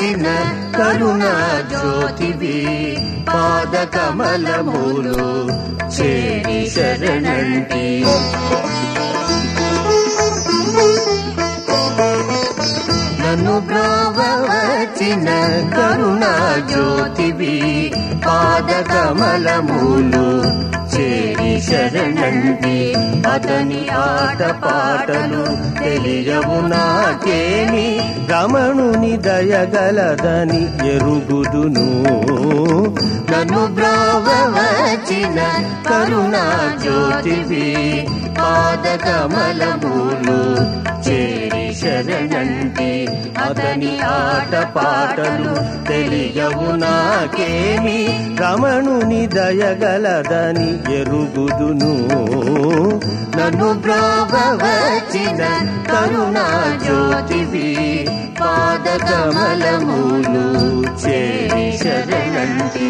వచ్చిన కరుణా జ్యోతివి పాద కమలములు చేరి శరణంటి నన్ను బ్రోవ వచ్చిన కరుణా జ్యోతివి పాద కమలములు చేరి శరణంటి అతని ఆట పాటలు తెలియవు నాకేమి రమణుని దయగలదని ఎరుగుదును నన్ను బ్రోవ వచ్చిన కరుణా జ్యోతివి పాద కమలములు చేరి శరణంటి అతని ఆట పాటలు తెలియవు నాకేమి రమణుని దయగలదని ఎరుగుదును నన్ను బ్రోవ వచ్చిన కరుణా జ్యోతివి పాద కమలములు చేరి శరణంటి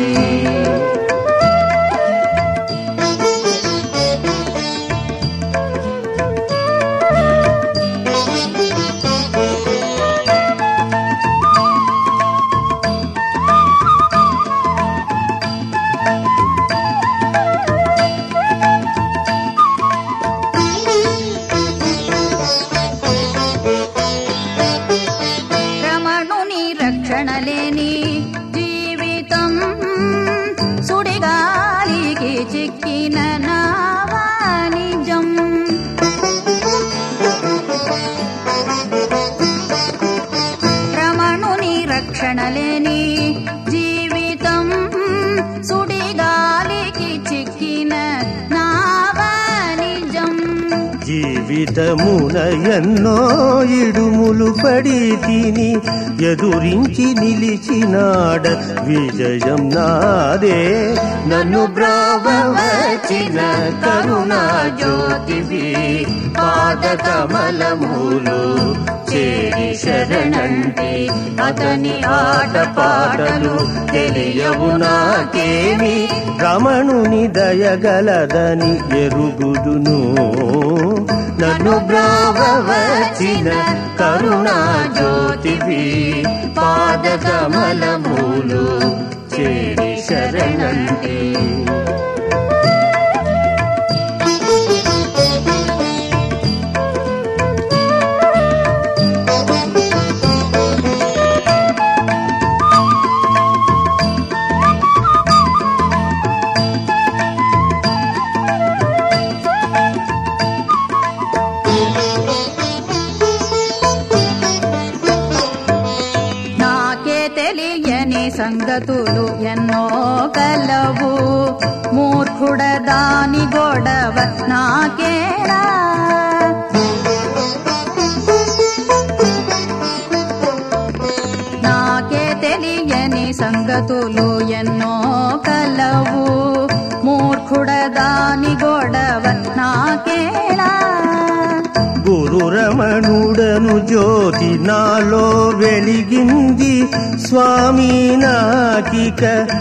రమణుని రక్షణ లేని జీవితం సుడిగాలికి చిక్కిన నావానిజం రమణుని రక్షణ లేని జీవితం సుడిగాలికి చిక్కిన నావానిజం జీవితమున ఎన్నో ఇడుములు పడి తిని ఎదురించి నిలిచినాడ విజయం నాదే నన్ను బ్రావ వచ్చిన కరుణా జ్యోతివి పాద కమలములు చేరి శరణంటి అతని ఆట పాటలు తెలియవు నాకేమి రమణుని దయగలదని ఎరుగుదును నన్ను బ్రావ వచ్చిన కరుణా జ్యోతివి పాద కమలములు చేరి శరణంటి నాకే తెలియని సంగతులు ఎన్నో కలవు మూర్ఖుడ దాని గొడవ నాకేరా నాకే తెలియని సంగతులు ఎన్నో కలవు మూర్ఖుడ దాని గొడవ నాకేరా గురు రమణుడను జ్యోతి నాలో వెలిగింది స్వామి నాకిక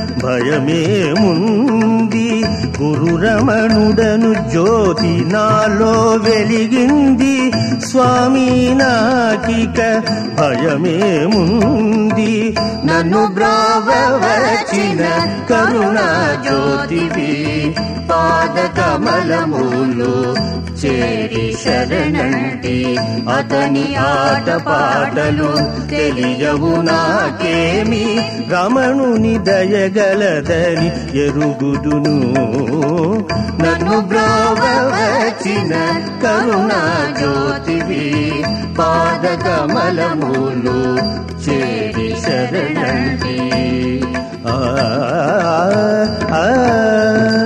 భయమేముంది గురు రమణుడను జ్యోతి నాలో వెలిగింది స్వామి నాకిక భయమేముంది నన్ను బ్రావ వచ్చిన కరుణా జ్యోతివి పాద కమలములు చేరి శరణంటి అతని ఆట పాటలు తెలియవు నాకేమి రమణుని దయగలదని ఎరుగుదును నన్ను బ్రోవ వచ్చిన కరుణా జ్యోతివి పాద కమలములు చేరి శరణంటి ఆ ఆ, ఆ